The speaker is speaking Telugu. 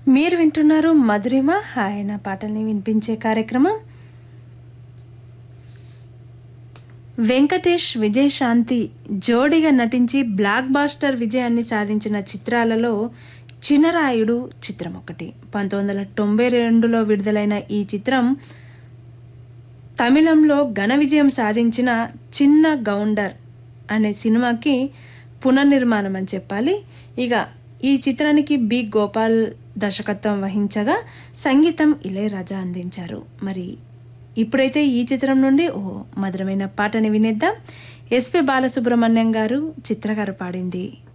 మీరు వింటున్నారు మధురిమ ఆయన పాటల్ని వినిపించే కార్యక్రమం వెంకటేష్ విజయశాంతి జోడిగా నటించి బ్లాక్ బాస్టర్ విజయాన్ని సాధించిన చిత్రాలలో చినరాయుడు చిత్రం ఒకటి పంతొమ్మిది వందల తొంభై రెండులో విడుదలైన ఈ చిత్రం తమిళంలో ఘన విజయం సాధించిన చిన్న గౌండర్ అనే సినిమాకి పునర్నిర్మాణం అని చెప్పాలి ఇక ఈ చిత్రానికి బి గోపాల్ దర్శకత్వం వహించగా సంగీతం ఇళయరాజా అందించారు మరి ఇప్పుడైతే ఈ చిత్రం నుండి ఓ మధురమైన పాటని వినేద్దాం ఎస్పి బాలసుబ్రహ్మణ్యం గారు చిత్రగారు పాడింది